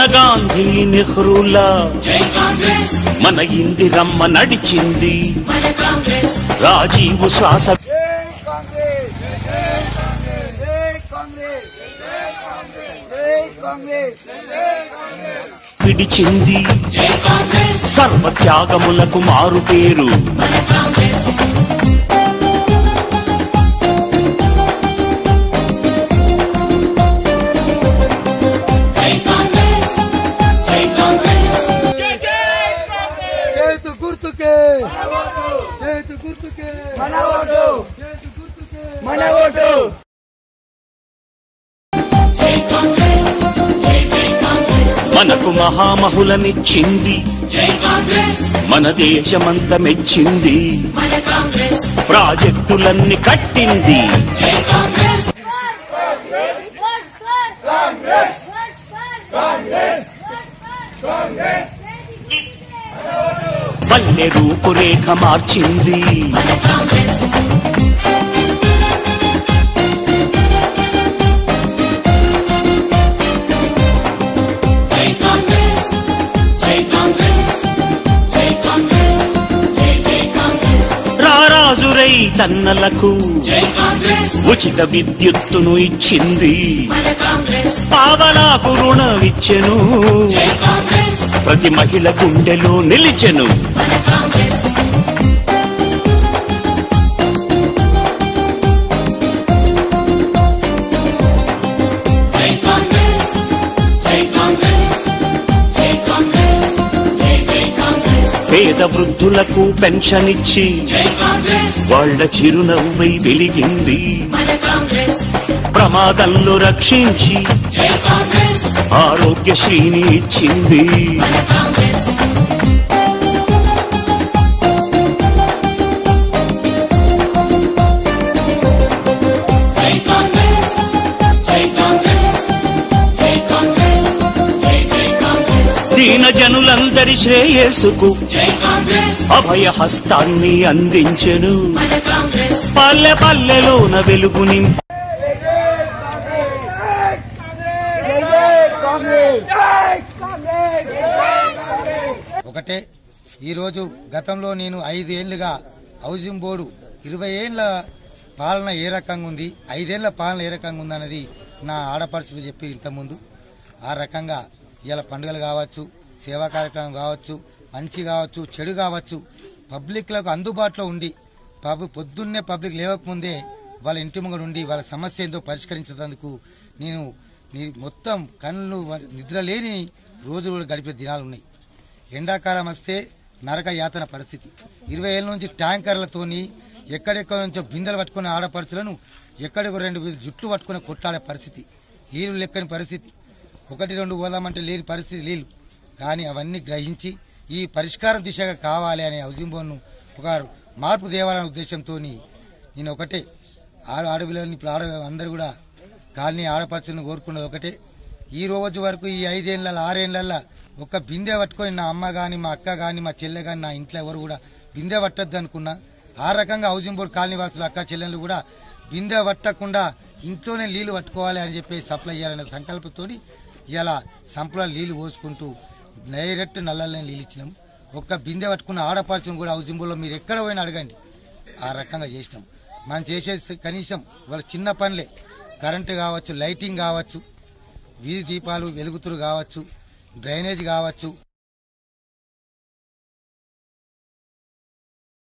గాంధీ నెహ్రూలా జై కాంగ్రెస్ మన ఇందిరమ్మ నడిచింది మన కాంగ్రెస్ రాజీవు శ్వాస జై కాంగ్రెస్ జై కాంగ్రెస్ జై కాంగ్రెస్ జై కాంగ్రెస్ జై కాంగ్రెస్ జై కాంగ్రెస్ పిడిచింది జై కాంగ్రెస్ సర్వ త్యాగములకు మారు పేరు మన కాంగ్రెస్ జై కాంగ్రెస్ జై కాంగ్రెస్ చేతు గుర్తుకే చేతు గుర్తుకే మన ఓటు చేతు గుర్తుకే మన ఓటు జై కాంగ్రెస్ జై జై కాంగ్రెస్ మనకు మహామహులనిచ్చింది జై కాంగ్రెస్ మన దేశమంత మెచ్చింది మన కాంగ్రెస్ ప్రాజెక్టులన్నీ కట్టింది జై కాంగ్రెస్ పల్లె రూపురేఖ మార్చింది మన కాంగ్రెస్ జై కాంగ్రెస్ జై కాంగ్రెస్ జై కాంగ్రెస్ జై జై కాంగ్రెస్ రారాజురై తన్నలకు జై కాంగ్రెస్ ఉచిత విద్యుత్తును ఇచ్చింది మన కాంగ్రెస్ పావలాకు రుణమిచ్చెను జై కాంగ్రెస్ ప్రతి మహిళ గుండెలో నిలిచెను మన కాంగ్రెస్ జై కాంగ్రెస్ జై కాంగ్రెస్ జై కాంగ్రెస్ జై జై కాంగ్రెస్ పేద వృద్ధులకు పెన్షన్ ఇచ్చి జై కాంగ్రెస్ వాళ్ళ చిరునవ్వై వెలిగింది మన కాంగ్రెస్ ప్రమాదంలో రక్షించి జై కాంగ్రెస్ ఆరోగ్యశ్రీని ఇచ్చింది మన కాంగ్రెస్ జై కాంగ్రెస్ జై కాంగ్రెస్ జై కాంగ్రెస్ జై జై కాంగ్రెస్ దీన జనులందరి శ్రేయస్సుకు జై కాంగ్రెస్ అభయ హస్తాన్ని అందించెను మన కాంగ్రెస్ పల్లె పల్లెలోన వెలుగు నింపి ఒకటే ఈరోజు గతంలో నేను ఐదేళ్లుగా హౌసింగ్ బోర్డు ఇరవై ఏళ్ల పాలన ఏ రకంగా ఉంది ఐదేళ్ల పాలన ఏ రకంగా ఉంది అన్నది నా ఆడపడుచులు చెప్పి ఇంతకుముందు ఆ రకంగా ఇలా పండుగలు కావచ్చు సేవా కార్యక్రమం కావచ్చు మంచి కావచ్చు చెడు కావచ్చు పబ్లిక్లకు అందుబాటులో ఉండి పబ్ పొద్దున్నే పబ్లిక్ లేవకముందే వాళ్ళ ఇంటి ముంగడు ఉండి వాళ్ళ సమస్య ఏందో పరిష్కరించేందుకు నేను నీ మొత్తం కళ్ళు నిద్ర లేని రోజులు గడిపే దినాలు ఉన్నాయి ఎండాకాలం వస్తే నరక యాతన పరిస్థితి ఇరవై ఏళ్ళ నుంచి ట్యాంకర్లతోని ఎక్కడెక్కడ నుంచో బిందెలు పట్టుకునే ఆడపడుచులను ఎక్కడికో రెండు జుట్టు పట్టుకుని కొట్లాడే పరిస్థితి నీళ్లు లెక్కని పరిస్థితి ఒకటి రెండు పోదామంటే లేని పరిస్థితి నీళ్లు కానీ అవన్నీ గ్రహించి ఈ పరిష్కారం దిశగా కావాలి అనే హౌసింగ్ బోర్డును ఒక మార్పు తేవాలనే ఉద్దేశంతో నేను ఒకటే ఆడ ఆడపిల్లల్ని ఇప్పుడు ఆడ అందరూ కూడా కాలనీ ఆడపడుచులను కోరుకున్నది ఒకటే ఈ రోజు వరకు ఈ ఐదేళ్ల ఆరేళ్ల ఒక్క బిందె పట్టుకొని నా అమ్మ గాని మా అక్క గాని మా చెల్లె గాని నా ఇంట్లో ఎవరు కూడా బిందె పట్టద్దు అనుకున్నా ఆ రకంగా హౌసింగ్ బోర్డు కాలనీ వాసులు అక్క చెల్లెళ్ళు కూడా బిందె పట్టకుండా ఇంట్లోనే నీళ్లు పట్టుకోవాలి అని చెప్పి సప్లై చేయాలనే సంకల్పంతో ఇలా సంపలో నీళ్లు పోసుకుంటూ డైరెక్ట్ నల్లలనే నీళ్ళు ఇచ్చినాం ఒక్క బిందె పట్టుకున్న ఆడపడుచును కూడా హౌసింగ్ బోర్డులో మీరు ఎక్కడ పోయినా అడగండి ఆ రకంగా చేసినాం మనం చేసేది కనీసం వాళ్ళ చిన్న పనులే కరెంటు కావచ్చు లైటింగ్ కావచ్చు వీధి దీపాలు వెలుగుతురు కావచ్చు డ్రైనేజ్ కావచ్చు